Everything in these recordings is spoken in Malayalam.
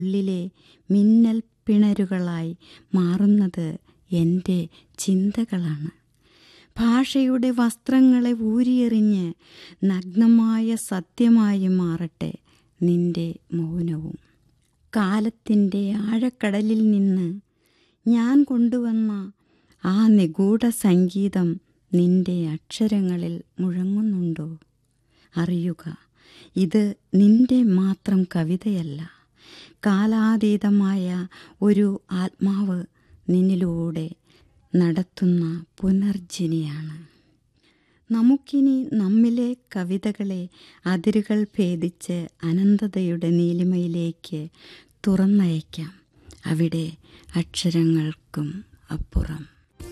ഉള്ളിലെ മിന്നൽ പിണരുകളായി മാറുന്നത് എൻ്റെ ചിന്തകളാണ് ഭാഷയുടെ വസ്ത്രങ്ങളെ ഊരിയെറിഞ്ഞ് നഗ്നമായ സത്യമായി മാറട്ടെ നിന്റെ മൗനവും കാലത്തിൻ്റെ ആഴക്കടലിൽ നിന്ന് ഞാൻ കൊണ്ടുവന്ന ആ നിഗൂഢ സംഗീതം നിന്റെ അക്ഷരങ്ങളിൽ മുഴങ്ങുന്നുണ്ടോ അറിയുക ഇത് നിന്റെ മാത്രം കവിതയല്ല കാലാതീതമായ ഒരു ആത്മാവ് നിന്നിലൂടെ നടത്തുന്ന പുനർജനിയാണ് നമുക്കിനി നമ്മിലെ കവിതകളെ അതിരുകൾ ഭേദിച്ച് അനന്തതയുടെ നീലിമയിലേക്ക് തുറന്നയക്കാം അവിടെ അക്ഷരങ്ങൾക്കും അപ്പുറം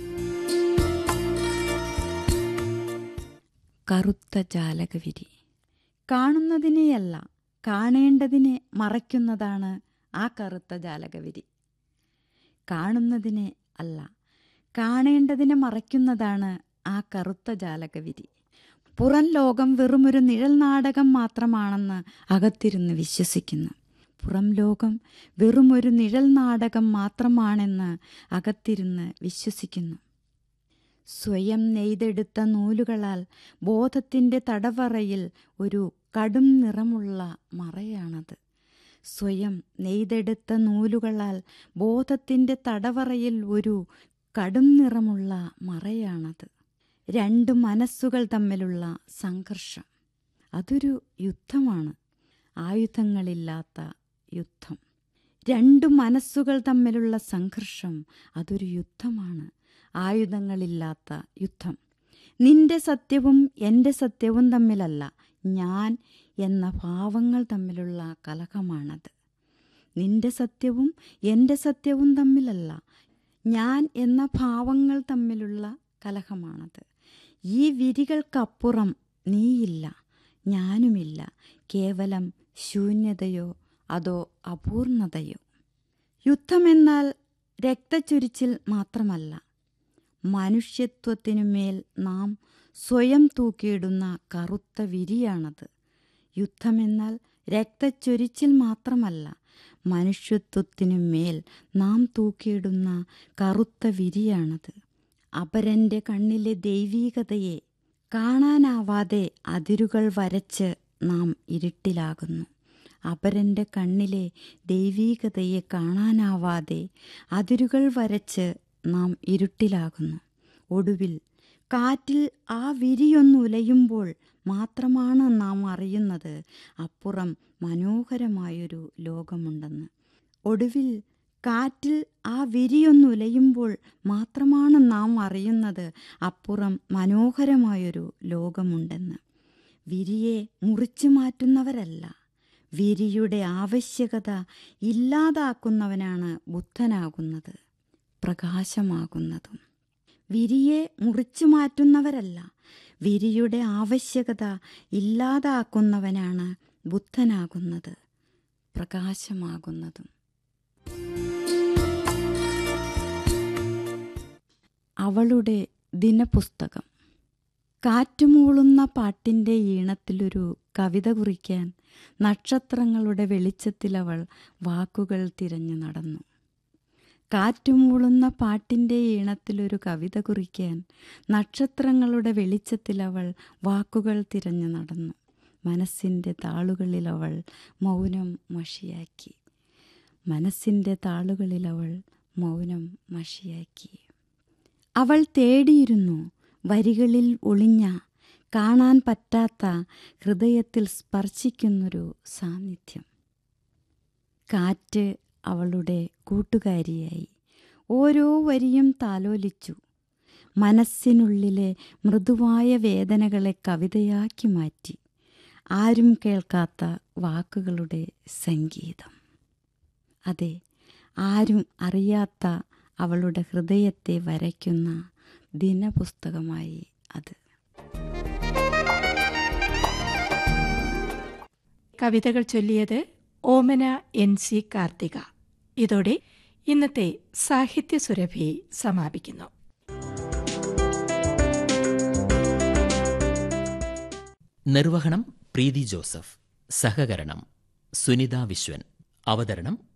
കറുത്ത ജാലകവിരി കാണുന്നതിനെയല്ല കാണേണ്ടതിനെ മറയ്ക്കുന്നതാണ് ആ കറുത്ത ജാലകവിരി കാണുന്നതിനെ അല്ല കാണേണ്ടതിനെ മറയ്ക്കുന്നതാണ് ആ കറുത്ത ജാലകവിരി പുറം ലോകം വെറുമൊരു നിഴൽ നാടകം മാത്രമാണെന്ന് അകത്തിരുന്ന് വിശ്വസിക്കുന്നു പുറം ലോകം വെറുമൊരു നിഴൽ നാടകം മാത്രമാണെന്ന് അകത്തിരുന്ന് വിശ്വസിക്കുന്നു സ്വയം നെയ്തെടുത്ത നൂലുകളാൽ ബോധത്തിൻ്റെ തടവറയിൽ ഒരു കടും നിറമുള്ള മറയാണത് സ്വയം നെയ്തെടുത്ത നൂലുകളാൽ ബോധത്തിൻ്റെ തടവറയിൽ ഒരു കടും നിറമുള്ള മറയാണത് രണ്ട് മനസ്സുകൾ തമ്മിലുള്ള സംഘർഷം അതൊരു യുദ്ധമാണ് ആയുധങ്ങളില്ലാത്ത യുദ്ധം രണ്ടു മനസ്സുകൾ തമ്മിലുള്ള സംഘർഷം അതൊരു യുദ്ധമാണ് ആയുധങ്ങളില്ലാത്ത യുദ്ധം നിന്റെ സത്യവും എൻ്റെ സത്യവും തമ്മിലല്ല ഞാൻ എന്ന ഭാവങ്ങൾ തമ്മിലുള്ള കലഹമാണത് നിന്റെ സത്യവും എൻ്റെ സത്യവും തമ്മിലല്ല ഞാൻ എന്ന ഭാവങ്ങൾ തമ്മിലുള്ള കലഹമാണത് ഈ വിരികൾക്കപ്പുറം നീയില്ല ഞാനുമില്ല കേവലം ശൂന്യതയോ അതോ അപൂർണതയോ യുദ്ധമെന്നാൽ രക്തച്ചൊരിച്ചിൽ മാത്രമല്ല മനുഷ്യത്വത്തിനുമേൽ നാം സ്വയം തൂക്കിയിടുന്ന കറുത്ത വിരിയാണത് യുദ്ധമെന്നാൽ രക്തച്ചൊരിച്ചിൽ മാത്രമല്ല മനുഷ്യത്വത്തിനുമേൽ നാം തൂക്കിയിടുന്ന കറുത്ത വിരിയാണത് അപരൻ്റെ കണ്ണിലെ ദൈവീകതയെ കാണാനാവാതെ അതിരുകൾ വരച്ച് നാം ഇരുട്ടിലാകുന്നു അപരൻ്റെ കണ്ണിലെ ദൈവീകതയെ കാണാനാവാതെ അതിരുകൾ വരച്ച് നാം ഇരുട്ടിലാകുന്നു ഒടുവിൽ കാറ്റിൽ ആ വിരിയൊന്നുലയുമ്പോൾ മാത്രമാണ് നാം അറിയുന്നത് അപ്പുറം മനോഹരമായൊരു ലോകമുണ്ടെന്ന് ഒടുവിൽ കാറ്റിൽ ആ വിരിയൊന്നുലയുമ്പോൾ മാത്രമാണ് നാം അറിയുന്നത് അപ്പുറം മനോഹരമായൊരു ലോകമുണ്ടെന്ന് വിരിയെ മുറിച്ചു മാറ്റുന്നവരല്ല വിരിയുടെ ആവശ്യകത ഇല്ലാതാക്കുന്നവനാണ് ബുദ്ധനാകുന്നത് പ്രകാശമാകുന്നതും വിരിയെ മുറിച്ചു മാറ്റുന്നവരല്ല വിരിയുടെ ആവശ്യകത ഇല്ലാതാക്കുന്നവനാണ് ബുദ്ധനാകുന്നത് പ്രകാശമാകുന്നതും അവളുടെ ദിനപുസ്തകം കാറ്റുമൂളുന്ന പാട്ടിൻ്റെ ഈണത്തിലൊരു കവിത കുറിക്കാൻ നക്ഷത്രങ്ങളുടെ വെളിച്ചത്തിലവൾ വാക്കുകൾ തിരഞ്ഞു നടന്നു കാറ്റുമൂളുന്ന പാട്ടിൻ്റെ ഈണത്തിലൊരു കവിത കുറിക്കാൻ നക്ഷത്രങ്ങളുടെ വെളിച്ചത്തിലവൾ വാക്കുകൾ തിരഞ്ഞു നടന്നു മനസ്സിൻ്റെ താളുകളിലവൾ മൗനം മഷിയാക്കി മനസ്സിൻ്റെ താളുകളിലവൾ മൗനം മഷിയാക്കി അവൾ തേടിയിരുന്നു വരികളിൽ ഒളിഞ്ഞ കാണാൻ പറ്റാത്ത ഹൃദയത്തിൽ സ്പർശിക്കുന്നൊരു സാന്നിധ്യം കാറ്റ് അവളുടെ കൂട്ടുകാരിയായി ഓരോ വരിയും താലോലിച്ചു മനസ്സിനുള്ളിലെ മൃദുവായ വേദനകളെ കവിതയാക്കി മാറ്റി ആരും കേൾക്കാത്ത വാക്കുകളുടെ സംഗീതം അതെ ആരും അറിയാത്ത അവളുടെ ഹൃദയത്തെ വരയ്ക്കുന്ന ദിനപുസ്തകമായി അത് കവിതകൾ ചൊല്ലിയത് ഓമന എൻ സി കാർത്തിക ഇതോടെ ഇന്നത്തെ സാഹിത്യ സുരഭി സമാപിക്കുന്നു നിർവഹണം പ്രീതി ജോസഫ് സഹകരണം സുനിത വിശ്വൻ അവതരണം